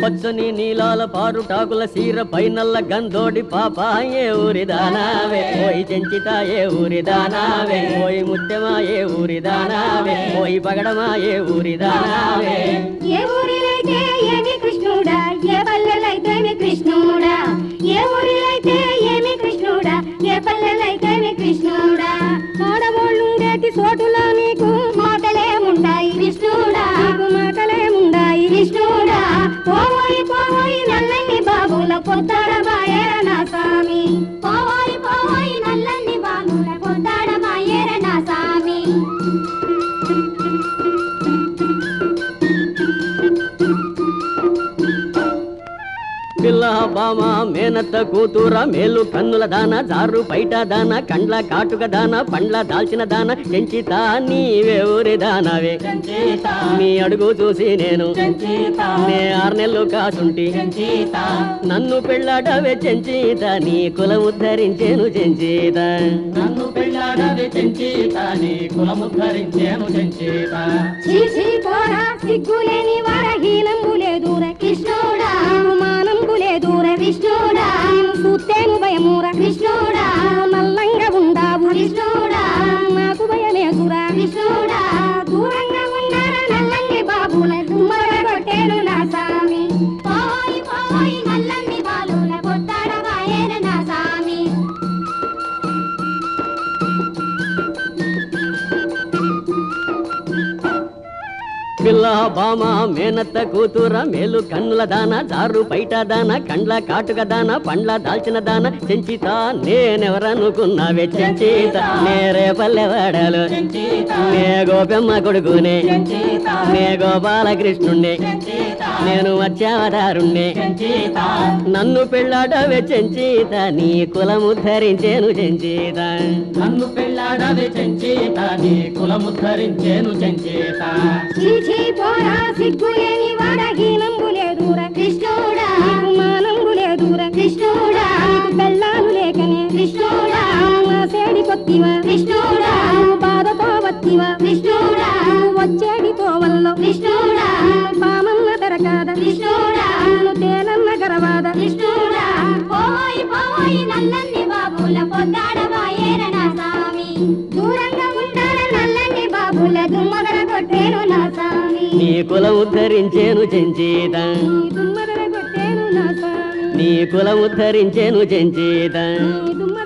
పచ్చని నీలాల పారుటాకుల సీర పైనల్ల గంధోడి పాప ఏ ఊరి దానావే పోయి చెంచిత ఏ ఊరి దానావే పోయి ముత్యమా ఏ ఊరి దానావే పోయి పగడమా ఏ ఊరి దానావే ఏ ఊరిలైతే ఏమి కృష్ణుడా ఏ పల్లెలైతేమి కృష్ణుడా ఏ ఊరిలైతే ఏమి కృష్ణుడా ఏ పల్లెలైతేమి కృష్ణుడా ఆడవాళ్ళుండేటి చోటులో నీకు మాటలేముండాయి కృష్ణుడా నీకు మాటలేముండాయి కృష్ణుడా పోవోయి పోవోయి నల్లని బాబుల పొద్దాడ బాయేర నా సామి పోవోయి పోవోయి నల్లని బాబుల పొద్దాడ బాయేర నా సామి పిల్ల బామ మేనత్త కూతుర మేలు కన్నుల దాన జారు పైట దాన కండ్ల కాటుక దాన పండ్ల దాల్చిన దాన చెంచిత నీవే ఊరి దానవే నీ అడుగు చూసి నేను నే ఆరు నెలలు కాసుంటి నన్ను పెళ్ళాడవే చెంచిత నీ కులం ఉద్ధరించేను చెంచిత నన్ను పెళ్ళాడవి చెంచేత నీ కులముద్ధరించేను చెంచేత చీచి పోరా సిగ్గులేని వరహీనంబు లేదుర కృష్ణుడా మానంబు లేదుర విష్ణుడా సూత్తేను భయముర కృష్ణుడా నల్లంగా ఉండావు కృష్ణుడా నాకు భయమేసురా కృష్ణుడా దూరంగా ఉండార నల్లంగి బాబుల దుమ్మర కొట్టేను నా సామి పోయి పోయి నల్లంగి బాలుల కొట్టాడ వాయేన నా సామి పిల్ల బామ మేనత్త కూతుర మేలు కన్నుల దాన జారు పైట దాన కండ్ల కాటుక దాన పండ్ల దాల్చిన దాన చెంచిత నేనెవరనుకున్నావే చెంచిత నేరే పల్లెవాడలు చెంచేత నే గోపెమ్మ కొడుకునే చెంచేత నే గోపాలకృష్ణుణ్ణి చెంచేత నేను మత్స్యావతారుణ్ణి చెంచేత నన్ను పెళ్ళాడవే చెంచిత నీ కులము ధరించేను చెంచిత నన్ను పెళ్ళాడవి చెంచేత నీ కులముద్ధరించేను చెంచేత చీచి పోరా సిగ్గులేని వాడహీనంబు లేదుర కృష్ణుడా నీకు మానంబు లేదుర కృష్ణుడా నీకు బెల్లాలు లేకనే కృష్ణుడా నా సేడి కొత్తివా కృష్ణుడా బాధతో వత్తివా కృష్ణుడా వచ్చేడి తోవల్లో కృష్ణుడా పామన్న దరకాద కృష్ణుడా తేలన్న గరవాద కృష్ణుడా పోయి పోయి నల్లని బాబుల పొద్దాడ వాయేర నా సామి దూరంగా ఉండాల నల్లని బాబుల దుమ్మగర కొట్టేను నా సామి నీ కులము ధరించేను చెంచిత దుమ్మగర కొట్టేను నా సామి నీ కులము ధరించేను చెంచిత దుమ్మగర